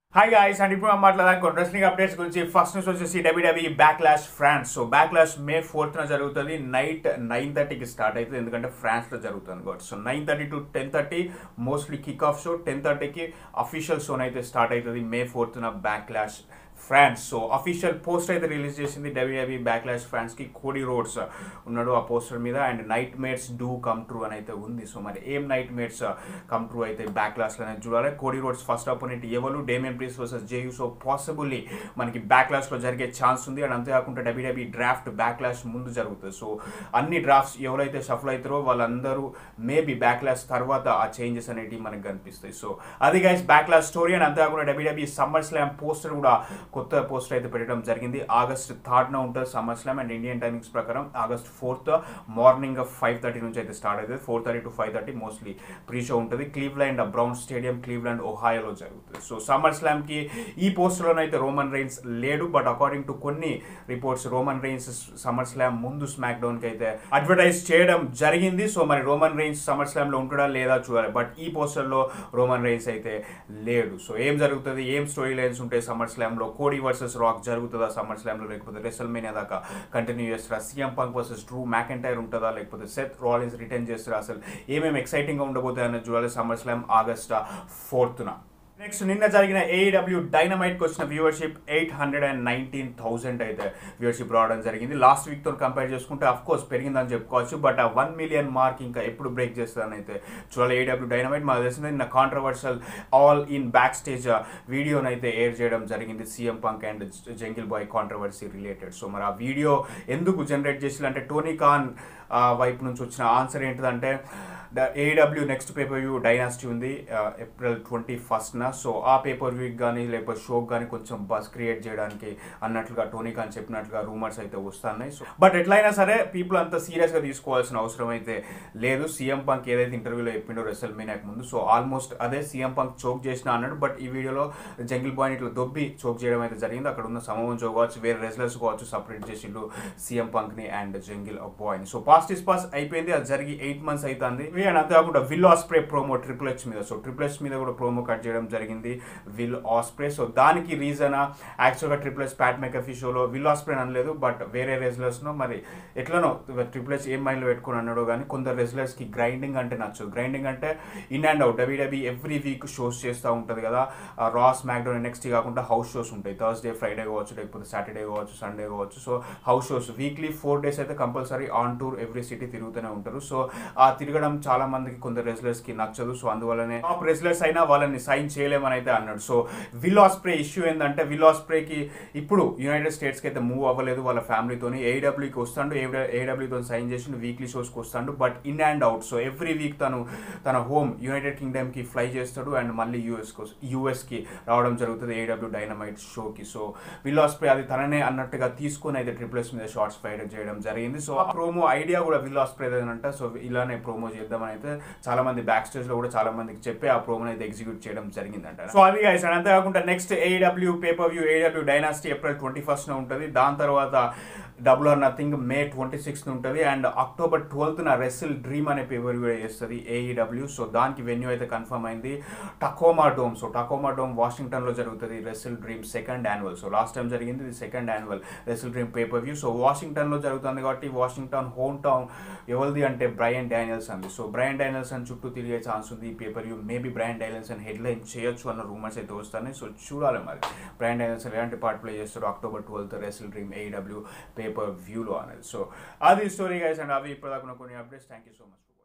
hi guys and ఇప్పుడు మనం మాట్లాడాలి రెస్లింగ్ అప్డేట్స్ గురించి ఫస్ట్ న్యూస్ వచ్చేసి WWE Backlash France so Backlash May ఫోర్త్న జరుగుతుంది నైట్ నైన్ థర్టీకి స్టార్ట్ అవుతుంది ఎందుకంటే ఫ్రాన్స్లో జరుగుతుంది కాబట్టి so nine thirty to ten thirty mostly kick off show ten థర్టీకి అఫీషియల్ షోన్ అయితే స్టార్ట్ అవుతుంది మే ఫోర్త్న Backlash France so official poster అయితే రిలీజ్ చేసింది డబ్ల్యూడబ్ల్యూ బ్యాక్లాష్ ఫ్రాన్స్ కి కోడి రోడ్స్ ఉన్నాడు ఆ పోస్టర్ మీద and nightmares do come true అని అయితే ఉంది సో మరి ఏం నైట్ మేట్స్ కమ్ ట్రూ అయితే బ్యాక్లాష్ అనేది చూడాలి కోడి రోడ్స్ ఫస్ట్ అపోనెంట్ ఎవరు Damian Priest versus JU so possibly మనకి బ్యాక్లాష్ లో జరిగే ఛాన్స్ ఉంది అండ్ అంతేకాకుండా డబ్ల్యూడబ్ల్యూ డ్రాఫ్ట్ బ్యాక్లాష్ ముందు జరుగుతుంది సో అన్ని డ్రాఫ్ట్స్ ఎవరైతే షఫల్ అవుతారో వాళ్ళందరూ మేబీ బ్యాక్లాష్ తర్వాత ఆ చేంజెస్ అనేటివి మనకి కనిపిస్తాయి సో అది గైస్ బ్యాక్లాష్ స్టోరీ అండ్ అంతేకాకుండా డబ్ల్యూడబ్ల్యూ సమ్మర్ స్లామ్ పోస్టర్ కూడా కొత్త పోస్టర్ అయితే పెట్టడం జరిగింది ఆగస్ట్ థర్డ్న ఉంటుంది SummerSlam and Indian timings ప్రకారం August fourth morning five thirty నుంచి అయితే స్టార్ట్ అవుతుంది four thirty to five thirty mostly pre show ఉంటుంది క్లీవ్లాండ్ బ్రౌన్ స్టేడియం క్లీవ్లాండ్ ఒహాయోలో జరుగుతుంది సో సమ్మర్ స్లామ్కి ఈ పోస్టర్లోనైతే రోమన్ రైన్స్ లేడు బట్ అకార్డింగ్ టు కొన్ని reports Roman Reigns SummerSlam ముందు స్మాక్ డౌన్కి అయితే అడ్వర్టైజ్ చేయడం జరిగింది సో మరి రోమన్ రైన్స్ సమ్మర్ స్లామ్లో ఉంటాడా లేదా చూడాలి బట్ ఈ పోస్టర్లో రోమన్ రైన్స్ అయితే లేడు సో ఏం జరుగుతుంది ఏం స్టోరీ లైన్స్ ఉంటాయి సమ్మర్ స్లామ్లో కోడి వర్సెస్ రాక్ జరుగుతుందా సమ్మర్ స్లామ్లో లేకపోతే రెసల్ మేనియా దాకా కంటిన్యూ చేస్తారా CM Punk versus Drew McIntyre ఉంటుందా లేకపోతే సెత్ రాలిన్స్ రిటర్న్ చేస్తారా అసలు ఏమేమి ఎక్సైటింగ్గా ఉండబోతాయి అన్నది చూడాలి సమ్మర్ స్లామ్ ఆగస్ట్ ఫోర్త్న నెక్స్ట్ నిన్న జరిగిన ఏఈడబ్ల్యూ డైనమైట్కి వచ్చిన viewership eight hundred and nineteen thousand అయితే వ్యూవర్షిప్ రావడం జరిగింది లాస్ట్ వీక్తో కంపేర్ చేసుకుంటే అఫ్ కోర్స్ పెరిగిందని చెప్పుకోవచ్చు బట్ ఆ వన్ మిలియన్ మార్క్ ఇంకా ఎప్పుడు బ్రేక్ చేస్తుందని అయితే చూడాలి ఏడబ్ల్యూ డైనమైట్ మాకు తెలిసింది నిన్న controversial all in backstage వీడియోని అయితే ఎయిర్ చేయడం జరిగింది CM Punk and Jungle Boy controversy related so మరి ఆ వీడియో ఎందుకు జనరేట్ చేసి అంటే టోనీ ఖాన్ వైపు నుంచి వచ్చిన ఆన్సర్ ఏంటిదంటే the AEW next pay per view Dynasty ఉంది ఏప్రిల్ ట్వంటీ ఫస్ట్న సో ఆ పేపర్ వ్యూకి కానీ లేకపోతే షోకి కానీ కొంచెం బస్ క్రియేట్ చేయడానికి అన్నట్లుగా టోనీ ఖాన్ చెప్పినట్లుగా రూమర్స్ అయితే వస్తున్నాయి సో బట్ ఎట్లయినా సరే పీపుల్ అంత సీరియస్గా తీసుకోవాల్సిన అవసరం అయితే లేదు సీఎం పంక్ ఏదైతే ఇంటర్వ్యూలో చెప్పిండో రెసల్ మీనాక్ ముందు సో ఆల్మోస్ట్ అదే సీఎం పంక్ చోక్ చేసిన అన్నాడు బట్ ఈ వీడియోలో జంగిల్ బాయ్ ఇట్లా దొబ్బి చోక్ చేయడం అయితే జరిగింది అక్కడ ఉన్న సమవం చోక్ కావచ్చు వేరే రెస్లర్స్ కావచ్చు సపరేట్ చేసిండు సీఎం పంక్ని అండ్ జంగిల్ బాయ్ని సో పాస్ట్ ఇస్ పాస్ అయిపోయింది అది జరిగి ఎయిట్ మంత్స్ అవుతుంది అండ్ అంతేకాకుండా Will Ospreay promo triple H మీద సో ట్రిపుల్ హెచ్ మీద కూడా ప్రోమో కట్ చేయడం జరిగింది విల్ ఆస్ప్రే సో దానికి రీజన్ యాక్చువల్గా ట్రిపుల్ హెచ్ ప్యాట్ మెకఫీ షోలో విల్ ఆస్ప్రే అనలేదు బట్ వేరే రెజ్లర్స్నో మరి ఎట్లనో ట్రిపుల్ హెచ్ ఏం మైండ్లో పెట్టుకుని అన్నాడో కానీ కొందరు రెజ్లర్స్కి గ్రైండింగ్ అంటే నచ్చదు గ్రైండింగ్ అంటే in and out WW every week shows చేస్తూ ఉంటుంది కదా రాస్ మ్యాక్డౌన్ నెక్స్ట్ కాకుండా హౌస్ షోస్ ఉంటాయి థర్స్డే ఫ్రైడే కావచ్చు లేకపోతే సాటర్డే కావచ్చు సండే కావచ్చు so house shows weekly four days అయితే compulsory on tour every city తిరుగుతూనే ఉంటారు సో ఆ తిరగడం చాలా మందికి కొందరు రెజ్లర్స్ కి నచ్చదు సో అందువల్లనే టాప్ రెజ్లర్స్ అయినా వాళ్ళని సైన్ చేయలేమని అయితే అన్నాడు సో విల్ ఆస్ప్రే ఇష్యూ ఏంటంటే విల్ ఆస్ప్రేకి ఇప్పుడు యునైటెడ్ స్టేట్స్కి అయితే మూవ్ అవ్వలేదు వాళ్ళ ఫ్యామిలీతోని ఏడబ్ల్యూకి వస్తాడు ఏడబ్ల్యూతో సైన్ చేసి వీక్లీ షోస్కి వస్తాడు but in and out so every week తను తన హోమ్ యునైటెడ్ కింగ్డమ్కి ఫ్లై చేస్తాడు అండ్ మళ్ళీ యూఎస్ యూఎస్కి రావడం జరుగుతుంది ఏడబ్ల్యూ డైనమైట్ షోకి సో విల్ ఆస్ప్రే అది తననే అన్నట్టుగా తీసుకొని అయితే ట్రిపుల్స్ మీద షార్ట్స్ ఫైట్ చేయడం జరిగింది సో ఆ ప్రోమో ఐడియా కూడా విల్ ఆస్ప్రే అంట సో ఇలానే ప్రోమో చేద్దామని అయితే చాలా మంది బ్యాక్ స్టేజ్ లో కూడా చాలా మందికి చెప్పి ఆ ప్రోమోని అయితే ఎగ్జిక్యూట్ చేయడం జరిగిందంట సో అది గైస్ అంతేకాకుండా next AEW pay per view AEW dynasty April twenty first ఉంటుంది దాని తర్వాత double or nothing May twenty sixth ఉంటుంది అండ్ అక్టోబర్ ట్వెల్త్న రెసిల్ డ్రీమ్ అనే పేపర్ కూడా చేస్తుంది ఏఈడబ్ల్యూ సో దానికి వెన్యూ అయితే కన్ఫర్మ్ అయింది Tacoma Dome so Tacoma Dome వాషింగ్టన్లో జరుగుతుంది Wrestle Dream second annual so last time జరిగింది ఇది second annual Wrestle Dream pay per view so వాషింగ్టన్లో జరుగుతుంది కాబట్టి వాషింగ్టన్ హోమ్ టౌన్ ఎవరిది అంటే బ్రయన్ డానియల్స్ అంది సో బ్రయన్ డానియల్స్ అని చుట్టూ తిరిగే ఛాన్స్ ఉంది ఈ pay per view maybe Bryan Daniels అని హెడ్లైన్ చేయొచ్చు అన్న రూమర్స్ అయితే వస్తాయి సో చూడాలి మరి బ్రయన్ డానియల్స్ ఎలాంటి పార్ట్ ప్లే చేస్తాడు October twelfth Wrestle Dream AEW pay per వ్యూలో అనేది సో అది స్టోరీ గైస్ అండ్ అవి ఇప్పటిదాకా కొన్ని updates thank you so much